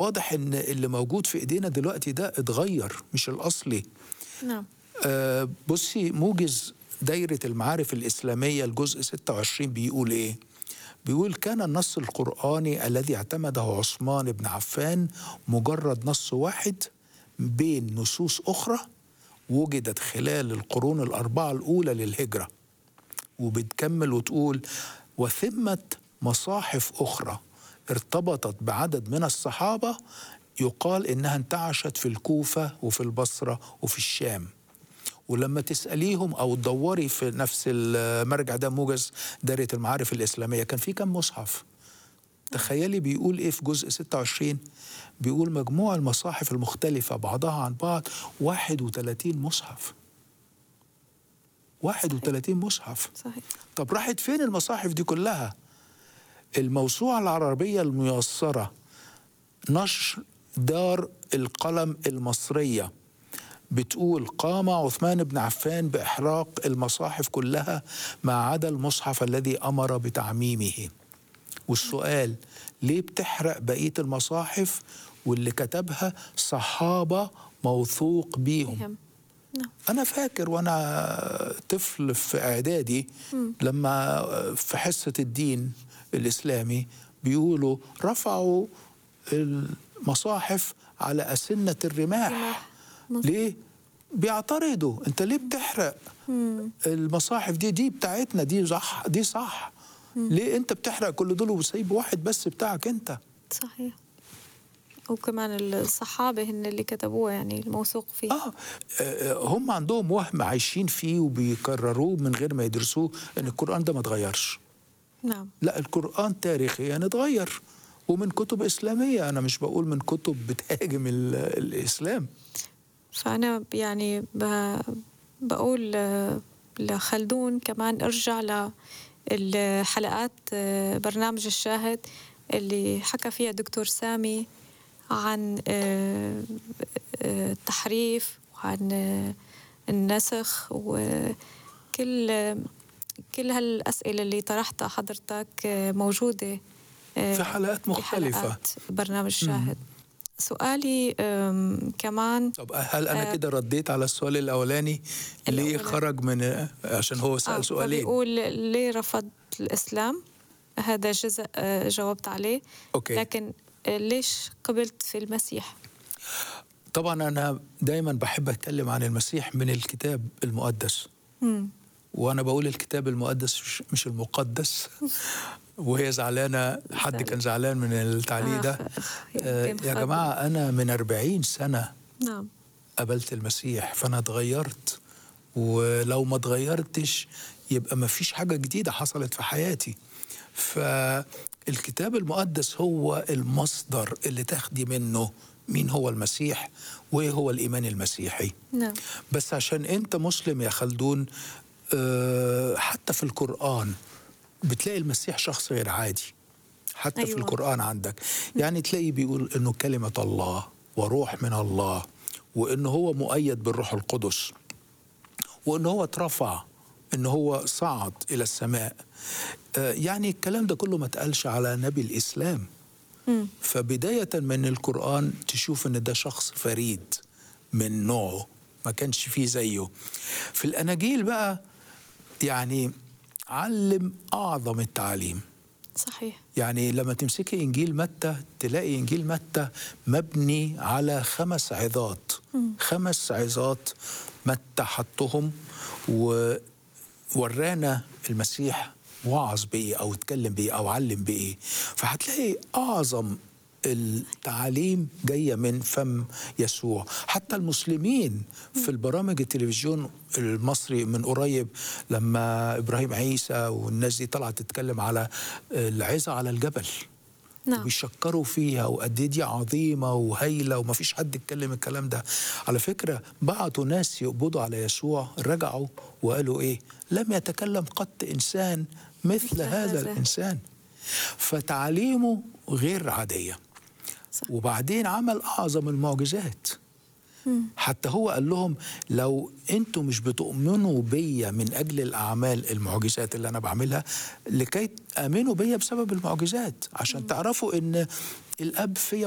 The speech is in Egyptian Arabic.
واضح ان اللي موجود في ايدينا دلوقتي ده اتغير مش الاصلي نعم آه بصي موجز دايرة المعارف الإسلامية الجزء 26 بيقول إيه؟ بيقول كان النص القرآني الذي اعتمده عثمان بن عفان مجرد نص واحد بين نصوص أخرى وجدت خلال القرون الأربعة الأولى للهجرة وبتكمل وتقول وثمة مصاحف أخرى ارتبطت بعدد من الصحابة يقال إنها انتعشت في الكوفة وفي البصرة وفي الشام ولما تسأليهم أو تدوري في نفس المرجع ده موجز دايرة المعارف الإسلامية كان في كم مصحف تخيلي بيقول إيه في جزء 26 بيقول مجموع المصاحف المختلفة بعضها عن بعض 31 مصحف 31 مصحف صحيح طب راحت فين المصاحف دي كلها الموسوعة العربية الميسرة نشر دار القلم المصرية بتقول قام عثمان بن عفان بإحراق المصاحف كلها ما عدا المصحف الذي أمر بتعميمه والسؤال ليه بتحرق بقية المصاحف واللي كتبها صحابة موثوق بيهم فهم نعم أنا فاكر وأنا طفل في إعدادي لما في حصة الدين الإسلامي بيقولوا رفعوا المصاحف على أسنة الرماح رماح. مظبوط. ليه؟ بيعترضوا أنت ليه بتحرق المصاحف دي دي بتاعتنا دي صح دي صح ليه أنت بتحرق كل دول وسايب واحد بس بتاعك أنت صحيح وكمان الصحابة هن اللي كتبوها يعني الموثوق فيه آه آه، هم عندهم وهم عايشين فيه وبيكرروه من غير ما يدرسوه ان القرآن ده ما اتغيرش نعم لا القرآن تاريخيا اتغير ومن كتب إسلامية أنا مش بقول من كتب بتهاجم ال- الإسلام فأنا يعني ب- بقول آه، لخلدون كمان ارجع للحلقات آه، برنامج الشاهد اللي حكى فيها دكتور سامي عن آه، آه، التحريف وعن آه، النسخ وكل آه، كل هالأسئلة اللي طرحتها حضرتك آه، موجودة آه، في حلقات في مختلفة. حلقات برنامج الشاهد سؤالي آم، كمان طب هل أنا آه. كده رديت على السؤال الأولاني ليه الأولاني. خرج من عشان هو سأل آه، سؤالين بيقول ليه رفض الإسلام هذا جزء آه، جاوبت عليه أوكي. لكن آه، ليش قبلت في المسيح طبعا أنا دايما بحب أتكلم عن المسيح من الكتاب المقدس مم. وانا بقول الكتاب المقدس مش- مش المقدس وهي زعلانه حد كان زعلان من التعليق آه، ده ف- آه يمكن يا خرج. جماعه انا من 40 سنه نعم قابلت المسيح فانا اتغيرت ولو ما اتغيرتش يبقى ما فيش حاجه جديده حصلت في حياتي فالكتاب المقدس هو المصدر اللي تاخدي منه مين هو المسيح وايه هو الايمان المسيحي نعم بس عشان انت مسلم يا خلدون آه، حتى في القرآن بتلاقي المسيح شخص غير عادي حتى أيوة. في أيوة. القرآن عندك يعني تلاقي بيقول انه كلمة الله وروح من الله وانه هو مؤيد بالروح القدس وانه هو اترفع ان هو صعد الى السماء آه، يعني الكلام ده كله ما اتقالش على نبي الاسلام مم. فبداية من القرآن تشوف إن ده شخص فريد من نوعه ما كانش فيه زيه في الأناجيل بقى يعني علم أعظم التعليم صحيح يعني لما تمسكي إنجيل متى تلاقي إنجيل متى مبني على خمس عظات خمس عظات متى حطهم وورانا المسيح وعظ بإيه أو اتكلم بإيه أو علم بإيه فهتلاقي أعظم التعاليم جاية من فم يسوع حتى المسلمين في البرامج التلفزيون المصري من قريب لما إبراهيم عيسى والناس دي طلعت تتكلم على العظة على الجبل نعم وبيشكروا فيها وقد إيه دي عظيمه وهايله وما فيش حد اتكلم الكلام ده على فكره بعتوا ناس يقبضوا على يسوع رجعوا وقالوا ايه لم يتكلم قط انسان مثل, مثل هذا هذا. الانسان فتعليمه غير عاديه صح. وبعدين عمل اعظم المعجزات حتى هو قال لهم لو انتم مش بتؤمنوا بيا من اجل الاعمال المعجزات اللي انا بعملها لكي تامنوا بيا بسبب المعجزات عشان تعرفوا ان الاب فيا